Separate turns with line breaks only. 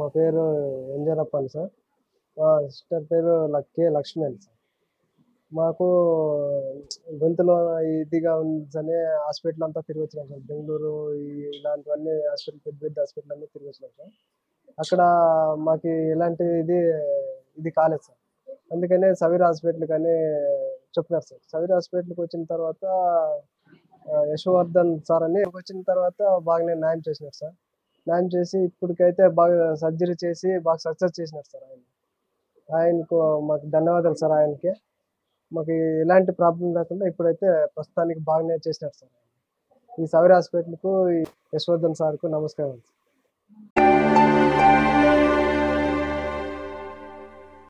పేరు ఎంజరప్పన్ సార్ మా సిస్టర్ పేరు లక్- కే లక్ష్మి అని సార్ మాకు గొంతులో ఇదిగా ఉందని హాస్పిటల్ అంతా తిరిగి వచ్చినాం సార్ బెంగళూరు ఈ- ఇలాంటివన్నీ హాస్పిటల్ పెద్ద పెద్ద హాస్పిటల్ అన్నీ తిరిగి వచ్చినాం సార్ అక్కడ మాకు ఎలాంటి ఇది ఇది కాలేదు సార్ అందుకనే సవీర్ హాస్పిటల్ కానీ చెప్పినారు సార్ సవీర్ హాస్పిటల్కి వచ్చిన తర్వాత ఆ, యశవర్ధన్ సార్ అని వచ్చిన తర్వాత బాగానే న్యాయం చేసినారు సార్ న్యాయం చేసి ఇప్పటికైతే బాగా సర్జరీ చేసి బాగా సక్సెస్ చేసినారు సార్ ఆయన ఆయనకు మాకు ధన్యవాదాలు సార్ ఆయనకి మాకు ఎలాంటి ప్రాబ్లం లేకుండా ఇప్పుడైతే ప్రస్తుతానికి బాగానే చేసినారు సార్ ఈ సవీర్ హాస్పిటల్కు ఈ యశవర్ధన్ సార్కు నమస్కారం సార్